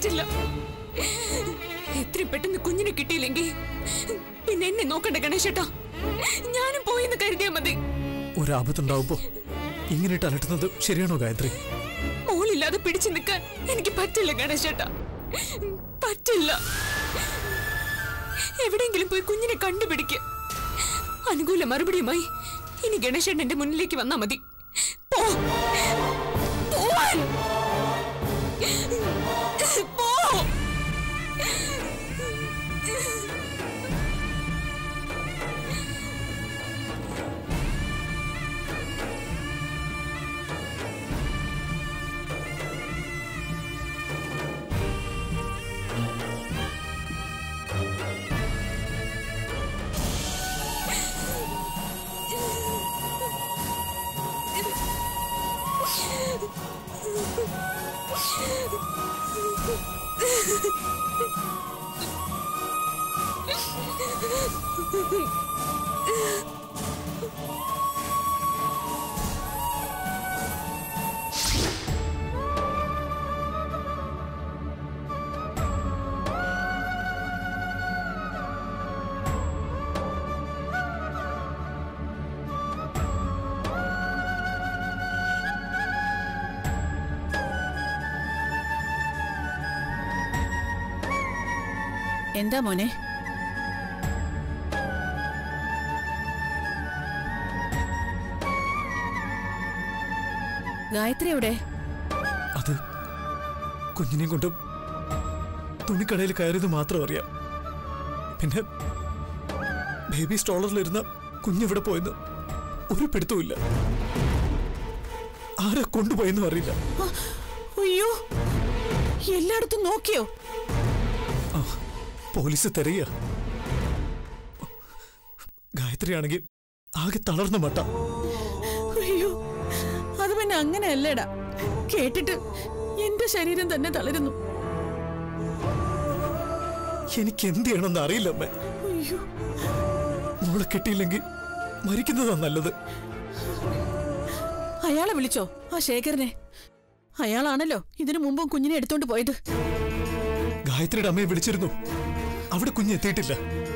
പറ്റില്ല എത്രയും പെട്ടെന്ന് കുഞ്ഞിനെ കിട്ടിയില്ലെങ്കിൽ പിന്നെ എന്നെ നോക്കണ്ട ഗണേശേട്ടാ ഞാനും പോയിന്ന് കരുതിയാ മതി ഒരാപത്തുണ്ടാവുമ്പോ ഇങ്ങനെ ഇട്ട് അലട്ടുന്നത് ശരിയാണോ ഗായത്രി മോളില്ലാതെ പിടിച്ചു നിൽക്കാൻ എനിക്ക് പറ്റില്ല ഗണേശേട്ടാ പറ്റില്ല എവിടെയെങ്കിലും പോയി കുഞ്ഞിനെ കണ്ടുപിടിക്ക് അനുകൂല മറുപടിയുമായി ഇനി ഗണേശേട്ടൻ എന്റെ മുന്നിലേക്ക് വന്നാ മതി പോ പോവാൻ. പോ എന്താ മോനെ ഗായത്രി എവിടെ അത് കുഞ്ഞിനെയും കൊണ്ട് തുണിക്കടയിൽ കയറിയത് മാത്രം അറിയാം പിന്നെ ബേബി സ്റ്റോളറിലിരുന്ന കുഞ്ഞെവിടെ പോയെന്ന് ഒരു പിടുത്തവുമില്ല ആരെ കൊണ്ടുപോയെന്നും അറിയില്ല അയ്യോ എല്ലായിടത്തും നോക്കിയോ പോലീസ് തെരയുക ഗായത്രിയാണെങ്കിൽ ആകെ തളർന്ന മട്ട അയ്യോ അത് പിന്നെ അങ്ങനെയല്ലേടാ കേട്ടിട്ട് എന്റെ ശരീരം തന്നെ തളരുന്നു എനിക്ക് എന്ത് ചെയ്യണമെന്ന് അറിയില്ല അമ്മേ അയ്യോ മോളെ കിട്ടിയില്ലെങ്കിൽ മരിക്കുന്നതാ നല്ലത് അയാളെ വിളിച്ചോ ആ ശേഖരനെ അയാളാണല്ലോ ഇതിനു മുമ്പും കുഞ്ഞിനെ എടുത്തോണ്ട് പോയത് ഗായത്രിയുടെ അമ്മയെ വിളിച്ചിരുന്നു അവിടെ കുഞ്ഞ് എത്തിയിട്ടില്ല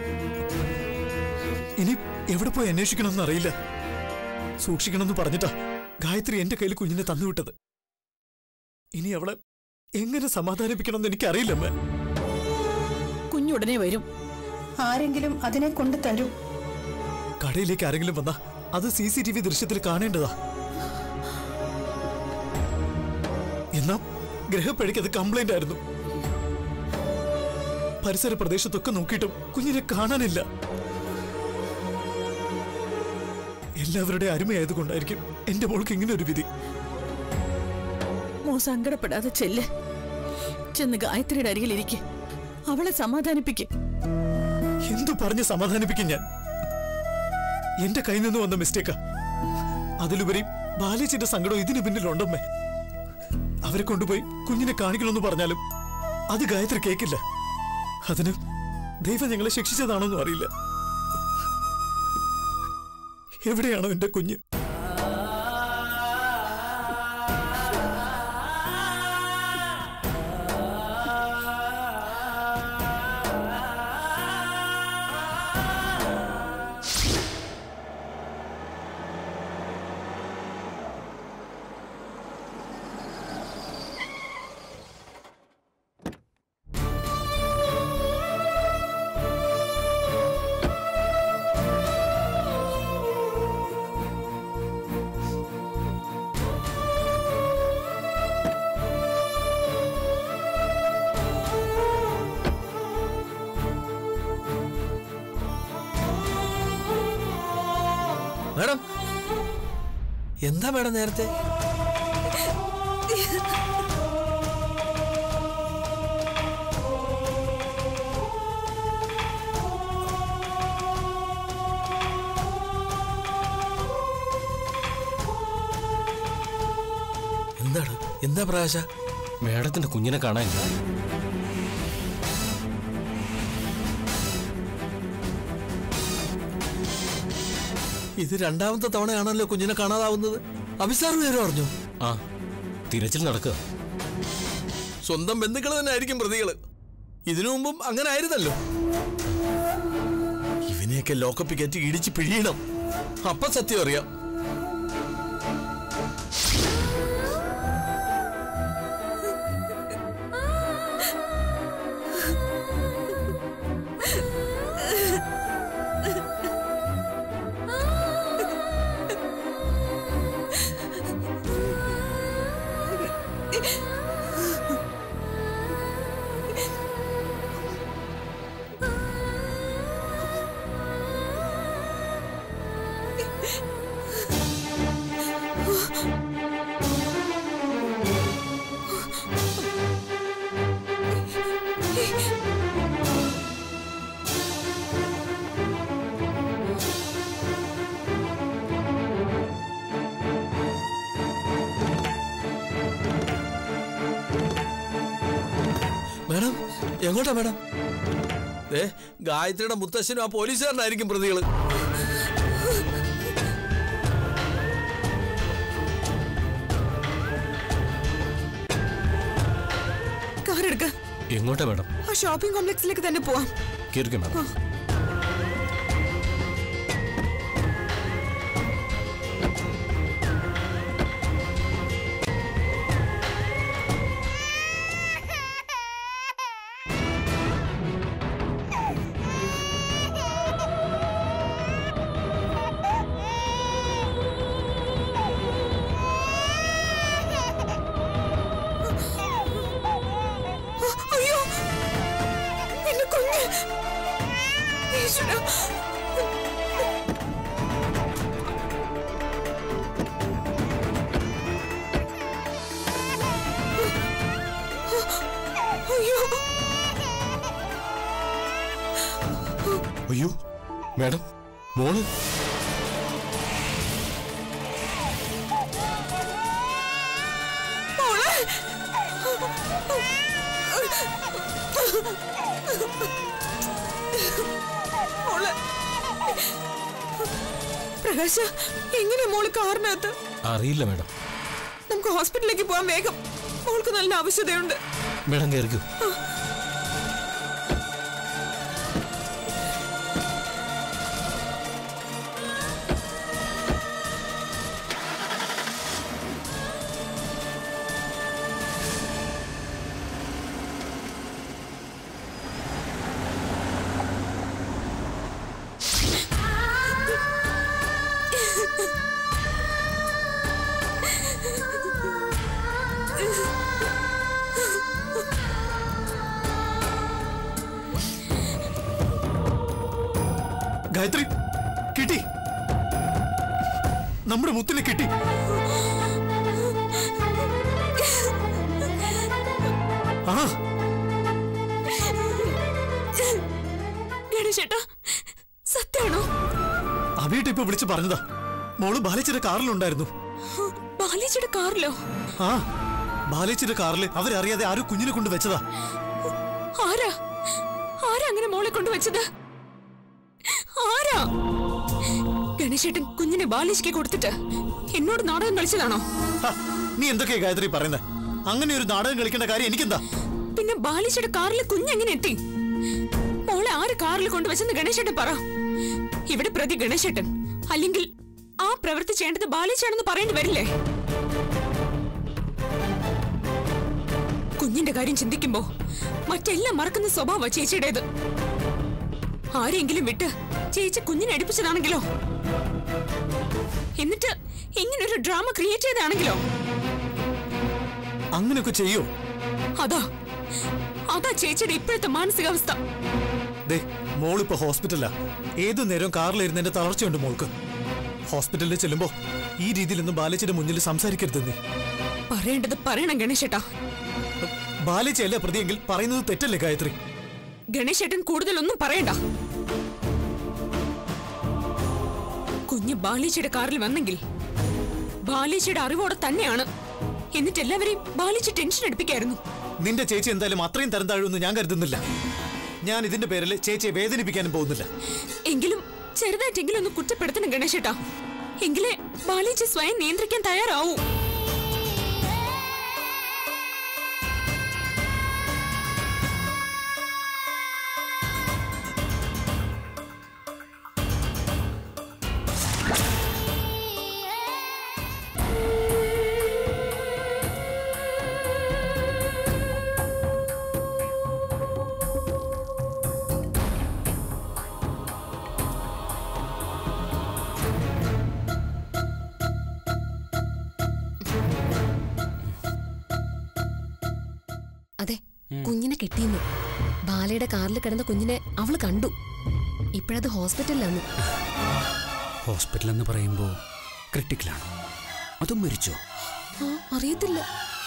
ഇനി എവിടെ പോയി അന്വേഷിക്കണമെന്ന് അറിയില്ല സൂക്ഷിക്കണമെന്ന് പറഞ്ഞിട്ടാ ഗായത്രി എന്റെ കയ്യിൽ കുഞ്ഞിനെ തന്നുവിട്ടത് ഇനി അവളെ എങ്ങനെ സമാധാനിപ്പിക്കണമെന്ന് എനിക്കറിയില്ലമ്മേ കുഞ്ഞുടനെ വരും ആരെങ്കിലും അതിനെ കൊണ്ട് തരൂ കടയിലേക്ക് ആരെങ്കിലും വന്നാ അത് സി സി ടി വി ദൃശ്യത്തിൽ കാണേണ്ടതാ എന്നാ ഗ്രഹപ്പഴിക്ക് അത് കംപ്ലൈന്റ് ആയിരുന്നു പരിസര പ്രദേശത്തൊക്കെ നോക്കിയിട്ടും കുഞ്ഞിനെ കാണാനില്ല എല്ലാവരുടെ അരുമയായതുകൊണ്ടായിരിക്കും എന്റെ മോൾക്ക് ഇങ്ങനെ ഒരു വിധി മോ സങ്കടപ്പെടാതെ ചെല്ല് ചെന്ന് ഗായത്രിയുടെ അരികിൽ ഇരിക്കെ അവളെ സമാധാനിപ്പിക്ക് എന്തു പറഞ്ഞ് സമാധാനിപ്പിക്കും ഞാൻ എന്റെ കയ്യിൽ നിന്ന് വന്ന മിസ്റ്റേക്കാ അതിലുപരി ബാലേച്ചിന്റെ സങ്കടം ഇതിന് പിന്നിലുണ്ടമ്മേ അവരെ കൊണ്ടുപോയി കുഞ്ഞിനെ കാണിക്കണമെന്ന് പറഞ്ഞാലും അത് ഗായത്രി കേക്കില്ല അതിന് ദൈവം ഞങ്ങളെ ശിക്ഷിച്ചതാണോന്നും അറിയില്ല എവിടെയാണോ എന്റെ കുഞ്ഞ് മാഡം എന്താ മാഡം നേരത്തെ എന്താണ് എന്താ പ്രകാശ മേഡത്തിന്റെ കുഞ്ഞിനെ കാണാനില്ല ഇത് രണ്ടാമത്തെ തവണയാണല്ലോ കുഞ്ഞിനെ കാണാതാവുന്നത് അഭിസാർ പേര് പറഞ്ഞു ആ തിരച്ചിൽ നടക്കുക സ്വന്തം ബന്ധുക്കൾ തന്നെ ആയിരിക്കും പ്രതികള് ഇതിനു മുമ്പും അങ്ങനെ ആയിരുന്നല്ലോ ഇവനെയൊക്കെ ലോക്കപ്പ് കയറ്റി ഇടിച്ച് പിഴിയണം അപ്പൊ സത്യം അറിയാം മാഡം എങ്ങോട്ടാ മാഡം ഏ ഗായത്രിയുടെ മുത്തശ്ശനും ആ പോലീസുകാരനായിരിക്കും പ്രതികള് കാർ എടുക്ക എങ്ങോട്ടാ മാഡം ആ ഷോപ്പിംഗ് കോംപ്ലക്സിലേക്ക് തന്നെ പോവാം കയറിക്കോ മാഡം അയ്യോ എന്റെ കുഞ്ഞ് ഈശ്വരാ. അയ്യോ അയ്യോ മാഡം മോള് മോളെ മോളെ പ്രകാശ എങ്ങനെയാ മോള് കാറിനകത്ത് അറിയില്ല മാഡം നമുക്ക് ഹോസ്പിറ്റലിലേക്ക് പോവാൻ വേഗം മോൾക്ക് നല്ല ആവശ്യതയുണ്ട് മാഡം കയറിക്കോ ഗായത്രി കിട്ടി നമ്മുടെ മുത്തിനെ കിട്ടി ആ ഗണേശേട്ടാ സത്യാണോ അവിയിട്ട് ഇപ്പൊ വിളിച്ച് പറഞ്ഞതാ മോള് ബാലിച്ചിന്റെ കാറിലുണ്ടായിരുന്നു ബാലേജിയുടെ കാറിലോ ആ ബാലിച്ചിന്റെ കാറിൽ അവരറിയാതെ ആരും കുഞ്ഞിനെ കൊണ്ട് വെച്ചതാ ആരാ ആരാ അങ്ങനെ മോളെ കൊണ്ടുവച്ചത് ആരാ ഗണേശേട്ടൻ കുഞ്ഞിനെ ബാലേജിക്ക് കൊടുത്തിട്ട് എന്നോട് നാടകം കളിച്ചതാണോ ഹ, നീ എന്തൊക്കെയാ ഗായത്രി പറയുന്നത് അങ്ങനെ ഒരു നാടകം കളിക്കേണ്ട കാര്യം എനിക്കെന്താ പിന്നെ ബാലേജിയുടെ കാറിൽ കുഞ്ഞെങ്ങനെ എത്തി മോളെ ആര് കാറിൽ കൊണ്ടുവച്ചെന്ന് ഗണേശേട്ടൻ പറ ഇവിടെ പ്രതി ഗണേശേട്ടൻ അല്ലെങ്കിൽ ആ പ്രവൃത്തി ചെയ്യേണ്ടത് ബാലേജാണെന്ന് പറയേണ്ടി വരില്ലേ കുഞ്ഞിന്റെ കാര്യം ചിന്തിക്കുമ്പോ മറ്റെല്ലാം മറക്കുന്ന സ്വഭാവ ചേച്ചിയുടേത് ആരെങ്കിലും വിട്ട് ചേച്ചി കുഞ്ഞിനെ അടുപ്പിച്ചതാണെങ്കിലോ എന്നിട്ട് ഇങ്ങനൊരു ഡ്രാമ ക്രിയേറ്റ് ചെയ്താണെങ്കിലോ അങ്ങനെയൊക്കെ ചെയ്യോ അതാ അതാ ചേച്ചിയുടെ ഇപ്പോഴത്തെ മാനസികാവസ്ഥ ദേ മോളിപ്പോ ഹോസ്പിറ്റലാ ഏതു നേരവും കാറിലിരുന്ന് എന്റെ തളർച്ചയുണ്ട് മോൾക്ക് ഹോസ്പിറ്റലിൽ ചെല്ലുമ്പോ ഈ രീതിയിലൊന്നും ബാലിച്ചിന്റെ മുന്നിൽ സംസാരിക്കരുത് നീ പറയേണ്ടത് പറയണം ഗണേശേട്ടാ ബാലിച്ചയല്ല പ്രതിയെങ്കിൽ പറയുന്നത് തെറ്റല്ലേ ഗായത്രി ഗണേശേട്ടൻ കൂടുതലൊന്നും പറയണ്ട കുഞ്ഞ് ബാലേച്ചിയുടെ കാറിൽ വന്നെങ്കിൽ ബാലേച്ചിയുടെ അറിവോടെ തന്നെയാണ് എന്നിട്ട് എല്ലാവരെയും ബാലേച്ചി ടെൻഷൻ എടുപ്പിക്കായിരുന്നു നിന്റെ ചേച്ചി എന്തായാലും അത്രയും തരം താഴുമെന്ന് ഞാൻ കരുതുന്നില്ല ഞാൻ ഇതിന്റെ പേരിൽ ചേച്ചിയെ വേദനിപ്പിക്കാനും പോകുന്നില്ല എങ്കിലും ചെറുതായിട്ടെങ്കിലും ഒന്ന് കുറ്റപ്പെടുത്തണം ഗണേശേട്ടാ എങ്കിലേ ബാലേച്ചി സ്വയം നിയന്ത്രിക്കാൻ തയ്യാറാവൂ കുഞ്ഞിനെ കിട്ടിയെന്ന് ബാലയുടെ കാറിൽ കിടന്ന കുഞ്ഞിനെ അവള് കണ്ടു ഇപ്പോഴത് ഹോസ്പിറ്റലിലാണ് ഹോസ്പിറ്റൽ എന്ന് പറയുമ്പോൾ ക്രിട്ടിക്കലാണോ അതും മരിച്ചോ ആ അറിയത്തില്ല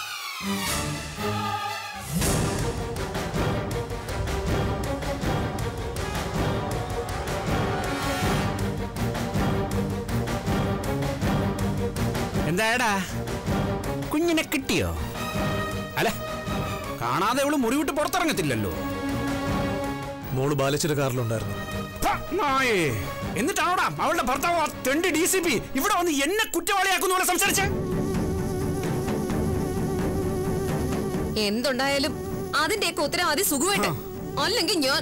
എന്തായടാ കുഞ്ഞിനെ കിട്ടിയോ അല്ല കാണാതെ അവള് മുറി വിട്ട് പുറത്തിറങ്ങത്തില്ലല്ലോ മോള് ബാലച്ചിയുടെ കാറിലുണ്ടായിരുന്നു ഫ, നായേ. എന്നിട്ടാണോടാ അവളുടെ ഭർത്താവ് ആ തെണ്ടി ഡി സി പി ഇവിടെ വന്ന് എന്നെ കുറ്റവാളിയാക്കുന്ന പോലെ സംസാരിച്ചേ എന്തുണ്ടായാലും അതിന്റെയൊക്കെ ഉത്തരവാദി സുഖമായിട്ട് അല്ലെങ്കിൽ ഞാൻ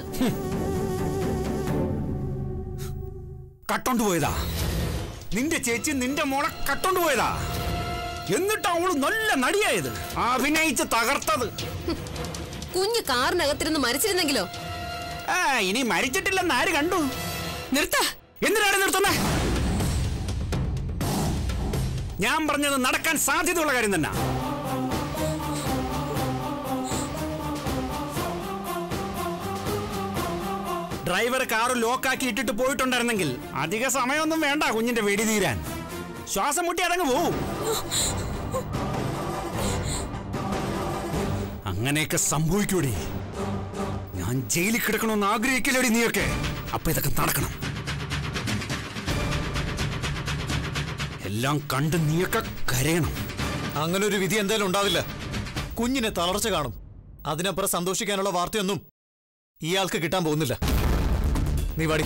കട്ടോണ്ട് പോയതാ നിന്റെ ചേച്ചി നിന്റെ മോളെ കട്ടോണ്ട് പോയതാ എന്നിട്ട് അവള് നല്ല നടിയായത് അഭിനയിച്ച് തകർത്തത് കുഞ്ഞ് കാറിനകത്തിരുന്ന് മരിച്ചിരുന്നെങ്കിലോ ആ ഇനി മരിച്ചിട്ടില്ലെന്ന് ആര് കണ്ടു നിർത്ത എന്തിനാണ് നിർത്തുന്നേ ഞാൻ പറഞ്ഞത് നടക്കാൻ സാധ്യതയുള്ള കാര്യം തന്നെ ഡ്രൈവർ കാറ് ലോക്കാക്കി ഇട്ടിട്ട് പോയിട്ടുണ്ടായിരുന്നെങ്കിൽ അധിക സമയമൊന്നും വേണ്ട കുഞ്ഞിന്റെ വെടി തീരാൻ ശ്വാസം മുട്ടി അതങ്ങ് പോവും അങ്ങനെയൊക്കെ സംഭവിക്കൂടി ഞാൻ ജയിലിൽ കിടക്കണമെന്ന് ആഗ്രഹിക്കില്ലടി നീയൊക്കെ അപ്പൊ ഇതൊക്കെ നടക്കണം എല്ലാം കണ്ട് നീയൊക്കെ കരയണം അങ്ങനെ ഒരു വിധി എന്തായാലും ഉണ്ടാവില്ല കുഞ്ഞിനെ തളർച്ച കാണും അതിനപ്പുറം സന്തോഷിക്കാനുള്ള വാർത്തയൊന്നും ഇയാൾക്ക് കിട്ടാൻ പോകുന്നില്ല നീ വാടി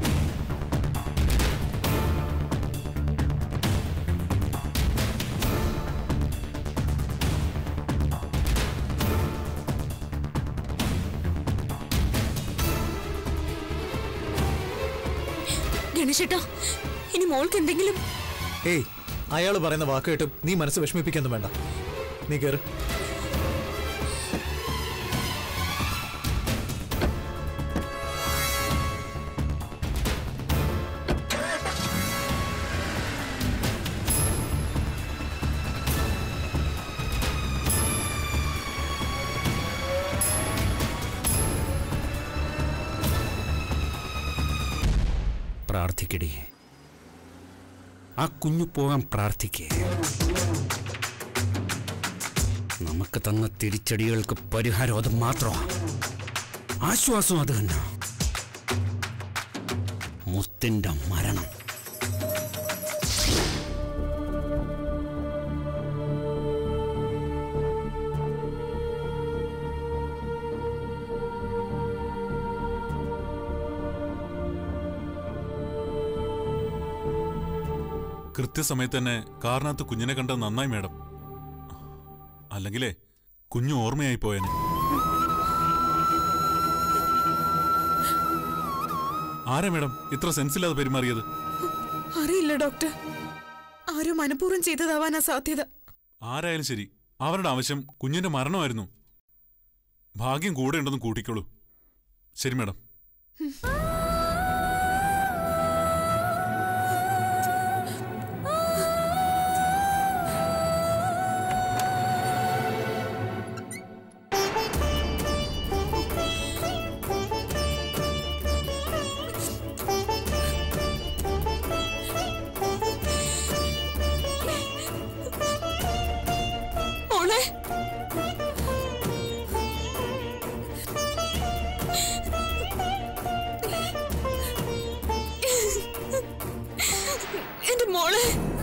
ഗണേശേട്ടാ ഇനി മോൾക്ക് എന്തെങ്കിലും ഏയ് അയാൾ പറയുന്ന വാക്ക് കേട്ടും നീ മനസ്സ് വിഷമിപ്പിക്കൊന്നും വേണ്ട നീ കയറ് പ്രാർത്ഥിക്കടി ആ കുഞ്ഞു പോകാൻ പ്രാർത്ഥിക്കേ നമുക്ക് തന്ന തിരിച്ചടികൾക്ക് പരിഹാരം അത് മാത്രമാണ് ആശ്വാസം അത് തന്നെ മുത്തിന്റെ മരണം കൃത്യസമയത്ത് തന്നെ കാറിനകത്ത് കുഞ്ഞിനെ കണ്ടത് നന്നായി മാഡം അല്ലെങ്കിലേ കുഞ്ഞു ഓർമ്മയായി പോയനെ ആരാ മാഡം ഇത്ര സെൻസില്ലാതെ പെരുമാറിയത് അറിയില്ല ഡോക്ടർ ആരോ മനഃപൂർവ്വം ചെയ്തതാവാനാ സാധ്യത ആരായാലും ശരി അവരുടെ ആവശ്യം കുഞ്ഞിന്റെ മരണമായിരുന്നു ഭാഗ്യം കൂടെ ഉണ്ടെന്ന് കൂട്ടിക്കോളൂ ശരി മാഡം മോളെ എന്റെ മോളെ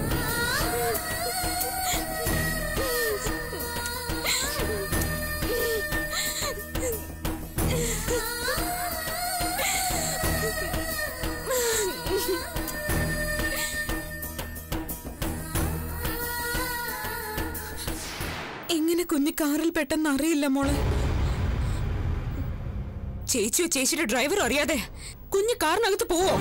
എങ്ങനെ കുഞ്ഞ് കാറിൽ പെട്ടെന്ന് അറിയില്ല മോളെ ചേച്ചിയോ ചേച്ചിയുടെ ഡ്രൈവർ അറിയാതെ കുഞ്ഞ് കാറിനകത്ത് പോവോ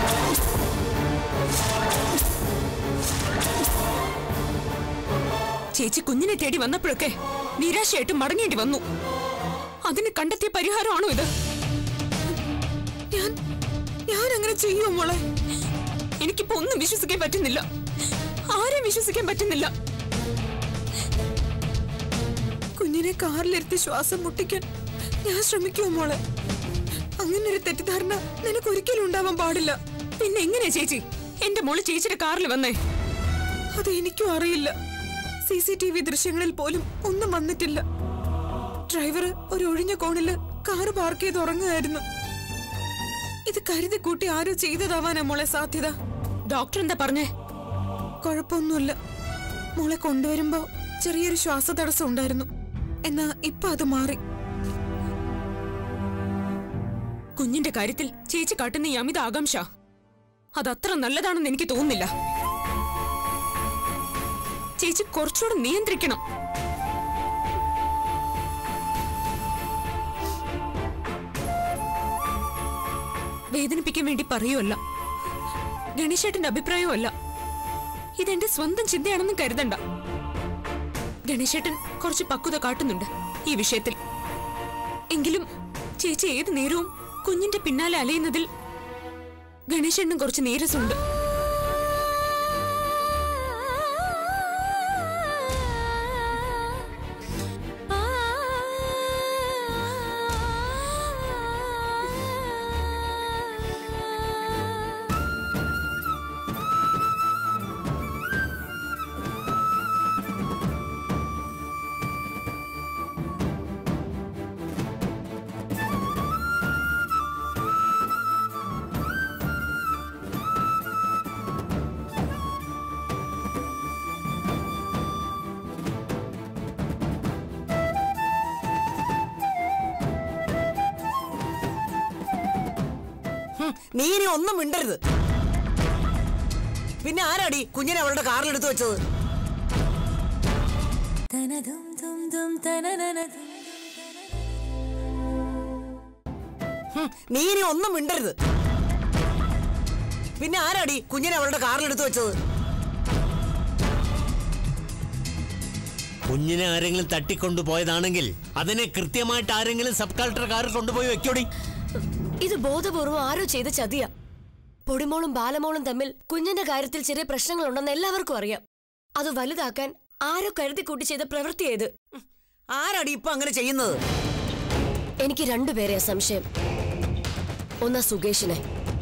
ചേച്ചി കുഞ്ഞിനെ തേടി വന്നപ്പോഴൊക്കെ നിരാശയായിട്ട് മടങ്ങേണ്ടി വന്നു അതിന് കണ്ടെത്തിയ പരിഹാരമാണോ ഇത് ഞാൻ ഞാൻ അങ്ങനെ ചെയ്യുമോ മോളെ എനിക്കിപ്പോ ഒന്നും വിശ്വസിക്കാൻ പറ്റുന്നില്ല ആരെയും വിശ്വസിക്കാൻ പറ്റുന്നില്ല കുഞ്ഞിനെ കാറിലിരുത്തി ശ്വാസം മുട്ടിക്കാൻ ഞാൻ ശ്രമിക്കുമോ മോളെ അങ്ങനെ ഒരു തെറ്റിദ്ധാരണ നിനക്ക് ഒരിക്കലും ഉണ്ടാവാൻ പാടില്ല പിന്നെ എങ്ങനെയാ ചേച്ചി എന്റെ മോള് ചേച്ചിയുടെ കാറിൽ വന്നേ അത് എനിക്കും അറിയില്ല സി സി ടി വി ദൃശ്യങ്ങളിൽ പോലും ഒന്നും വന്നിട്ടില്ല ഡ്രൈവർ ഒരു ഒഴിഞ്ഞ കോണില് കാറ് പാർക്ക് ചെയ്ത് ഉറങ്ങുകയായിരുന്നു ഇത് കരുതി കൂട്ടി ആരോ ചെയ്തതാവാനാ മോളെ സാധ്യത ഡോക്ടർ എന്താ പറഞ്ഞേ കുഴപ്പമൊന്നുമില്ല മോളെ കൊണ്ടുവരുമ്പോ ചെറിയൊരു ശ്വാസതടസ്സം ഉണ്ടായിരുന്നു എന്നാ ഇപ്പൊ അത് മാറി കുഞ്ഞിന്റെ കാര്യത്തിൽ ചേച്ചി കാട്ടുന്ന ഈ അമിത ആകാംക്ഷ അതത്ര നല്ലതാണെന്ന് എനിക്ക് തോന്നുന്നില്ല ചേച്ചി കുറച്ചുകൂടെ നിയന്ത്രിക്കണം വേദനിപ്പിക്കാൻ വേണ്ടി പറയുമല്ല ഗണേശേട്ടന്റെ അഭിപ്രായമല്ല ഇതെന്റെ സ്വന്തം ചിന്തയാണെന്ന് കരുതണ്ട ഗണേശേട്ടൻ കുറച്ച് പക്വത കാട്ടുന്നുണ്ട് ഈ വിഷയത്തിൽ എങ്കിലും ചേച്ചി ഏത് നേരവും കുഞ്ഞിന്റെ പിന്നാലെ അലയുന്നതിൽ ഗണേശേട്ടനും കുറച്ച് നീരസമുണ്ട് നീ ഇനി ഒന്നും മിണ്ടരുത് പിന്നെ ആരാടി കുഞ്ഞിനെ അവളുടെ കാറിലെടുത്ത് വെച്ചത് ഹും, നീ ഇനി ഒന്നും മിണ്ടരുത് പിന്നെ ആരാടി കുഞ്ഞിനെ അവളുടെ കാറിലെടുത്ത് വെച്ചത് കുഞ്ഞിനെ ആരെങ്കിലും തട്ടിക്കൊണ്ടുപോയതാണെങ്കിൽ അതിനെ കൃത്യമായിട്ട് ആരെങ്കിലും സബ് കളക്ടർ കാറിൽ കൊണ്ടുപോയി വെക്കോടി ഇത് ബോധപൂർവം ആരോ ചെയ്ത ചതിയ പൊടിമോളും ബാലമോളും തമ്മിൽ കുഞ്ഞിന്റെ കാര്യത്തിൽ ചെറിയ പ്രശ്നങ്ങളുണ്ടെന്ന് എല്ലാവർക്കും അറിയാം അത് വലുതാക്കാൻ ആരോ കരുതി കൂട്ടി ചെയ്ത പ്രവൃത്തിയേത് ആരാടി ഇപ്പൊ അങ്ങനെ ചെയ്യുന്നത് എനിക്ക് രണ്ടുപേരെ സംശയം ഒന്നാ സുകേഷിനെ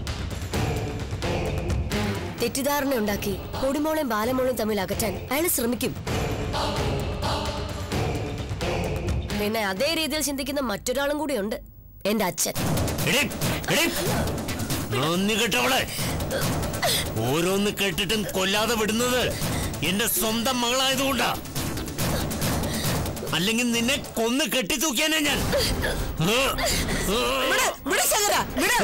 തെറ്റിദ്ധാരണ ഉണ്ടാക്കി പൊടിമോളെയും ബാലമോളെയും തമ്മിൽ അകറ്റാൻ അയാൾ ശ്രമിക്കും പിന്നെ അതേ രീതിയിൽ ചിന്തിക്കുന്ന മറ്റൊരാളും കൂടിയുണ്ട് എന്റെ അച്ഛൻ എടീ, എടീ, നന്ദി കെട്ടവളെ ഓരോന്ന് കേട്ടിട്ടും കൊല്ലാതെ വിടുന്നത് എന്റെ സ്വന്തം മകളായതുകൊണ്ടാ അല്ലെങ്കിൽ നിന്നെ കൊന്ന് കെട്ടിത്തൂക്കിയാനാ ഞാൻ ആ, ആ. വിട്, വിട് ശങ്കര, വിട്.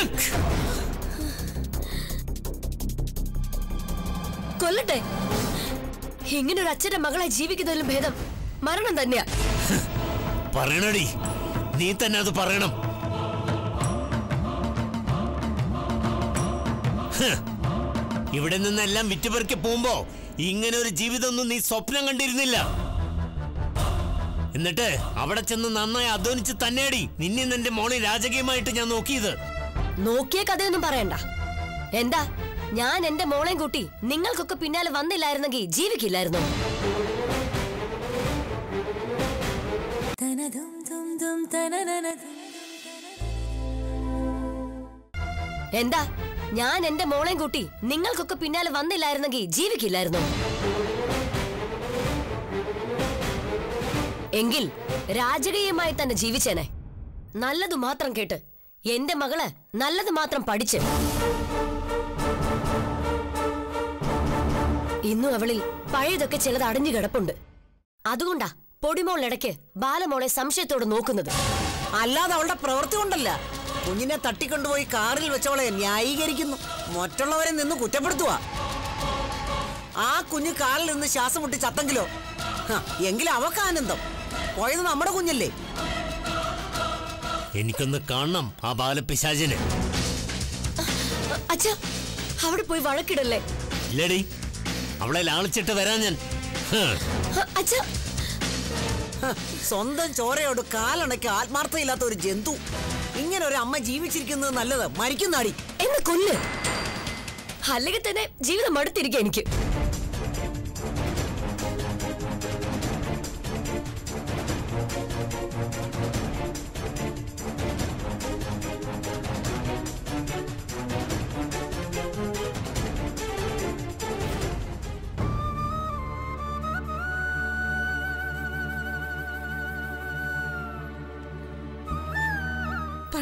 കൊല്ലട്ടെ ഇങ്ങനെ ഒരു അച്ഛന്റെ മകളായി ജീവിക്കുന്നതിലും ഭേദം മരണം തന്നെയാ പറയണടി നീ തന്നെ അത് പറയണം ഹ്. ഇവിടെ നിന്നെല്ലാം വിറ്റുപെറുക്കി പോകുമ്പോ ഇങ്ങനെ ഒരു ജീവിതമൊന്നും നീ സ്വപ്നം കണ്ടിരുന്നില്ല എന്നിട്ട് അവിടെ ചെന്ന് നന്നായി അധ്വാനിച്ച് തന്നെയാടി നിന്നെ നിന്റെ മോളെ രാജകീയമായിട്ട് ഞാൻ നോക്കിയത് നോക്കിയ കഥയൊന്നും പറയണ്ട എന്താ ഞാൻ എന്റെ മോളെയും കൂട്ടി നിങ്ങൾക്കൊക്കെ പിന്നാലെ വന്നില്ലായിരുന്നെങ്കിൽ ജീവിക്കില്ലായിരുന്നു എന്താ ഞാൻ എന്റെ മോളെയും കൂട്ടി നിങ്ങൾക്കൊക്കെ പിന്നാലെ വന്നില്ലായിരുന്നെങ്കിൽ ജീവിക്കില്ലായിരുന്നു എങ്കിൽ രാജകീയമായി തന്നെ ജീവിച്ചേനെ നല്ലത് മാത്രം കേട്ട് എന്റെ മകള് നല്ലത് മാത്രം പഠിച്ച് ഇന്നും അവളിൽ പഴയതൊക്കെ ചിലത് അടഞ്ഞു കിടപ്പുണ്ട് അതുകൊണ്ടാ പൊടിമോൾ ഇടയ്ക്ക് ബാലമോളെ സംശയത്തോടെ നോക്കുന്നത് അല്ലാതെ അവളുടെ പ്രവൃത്തി കൊണ്ടല്ല കുഞ്ഞിനെ തട്ടിക്കൊണ്ടുപോയി കാറിൽ വെച്ചവളെ ന്യായീകരിക്കുന്നു മറ്റുള്ളവരെ നിന്ന് കുറ്റപ്പെടുത്തുക ആ കുഞ്ഞ് കാലിൽ നിന്ന് ശ്വാസം മുട്ടി ചത്തെങ്കിലോ ഹ, എങ്കിലും അവക്ക് ആനന്ദം പോയത് നമ്മുടെ കുഞ്ഞല്ലേ എനിക്കൊന്ന് കാണണം ആ ബാലപിശാചിനെ അച്ഛ അവിടെ പോയി വഴക്കിടല്ലേ ഇല്ലടി അവളെ ലാളിച്ചിട്ട് വരാൻ ഞാൻ ഹ്. അച്ഛ ഹ, സ്വന്തം ചോരയോട് കാലണയ്ക്ക് ആത്മാർത്ഥയില്ലാത്ത ഒരു ജന്തു ഇങ്ങനെ ഒരു അമ്മ ജീവിച്ചിരിക്കുന്നത് നല്ലത് മരിക്കുന്നാടി എന്നെ കൊല്ല് അല്ലെങ്കിൽ തന്നെ ജീവിതം മടുത്തിരിക്കുക എനിക്ക്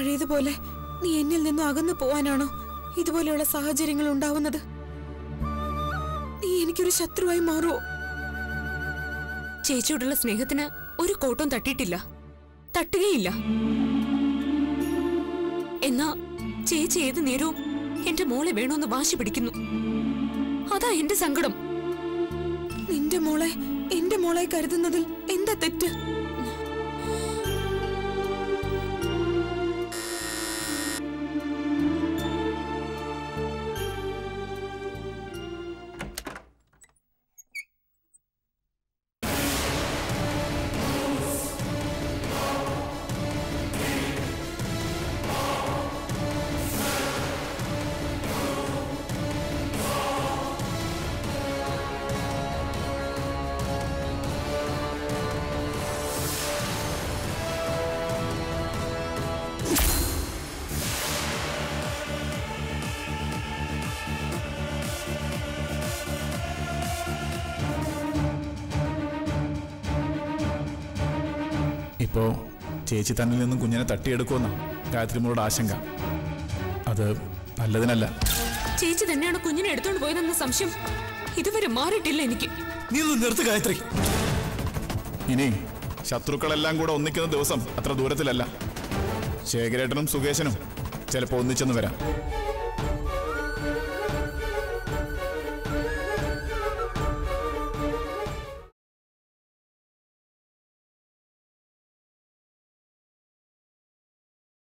പഴയതുപോലെ നീ എന്നിൽ നിന്നും അകന്നു പോവാനാണോ ഇതുപോലെയുള്ള സാഹചര്യങ്ങൾ ഉണ്ടാവുന്നത് നീ എനിക്കൊരു ശത്രുവായി മാറുമോ ചേച്ചിയോടുള്ള സ്നേഹത്തിന് ഒരു കോട്ടവും തട്ടിയിട്ടില്ല തട്ടുകയില്ല എന്നാ ചേച്ചി ഏത് നേരവും എന്റെ മോളെ വേണമെന്ന് വാശി പിടിക്കുന്നു അതാ എന്റെ സങ്കടം നിന്റെ മോളെ എന്റെ മോളെ കരുതുന്നതിൽ എന്താ തെറ്റ് ഇപ്പോ ചേച്ചി തന്നിൽ നിന്നും കുഞ്ഞിനെ തട്ടിയെടുക്കുമെന്ന ഗായത്രിമോളുടെ ആശങ്ക അത് നല്ലതിനല്ല ചേച്ചി തന്നെയാണ് കുഞ്ഞിനെ എടുത്തോണ്ട് പോയതെന്ന സംശയം ഇതുവരെ മാറിയിട്ടില്ല എനിക്ക് നീ ഒന്ന് നിർത്ത് ഗായത്രി ഇനി ശത്രുക്കളെല്ലാം കൂടെ ഒന്നിക്കുന്ന ദിവസം അത്ര ദൂരത്തിലല്ല ശേഖരേട്ടനും സുകേശനും ചിലപ്പോൾ ഒന്നിച്ചെന്ന് വരാം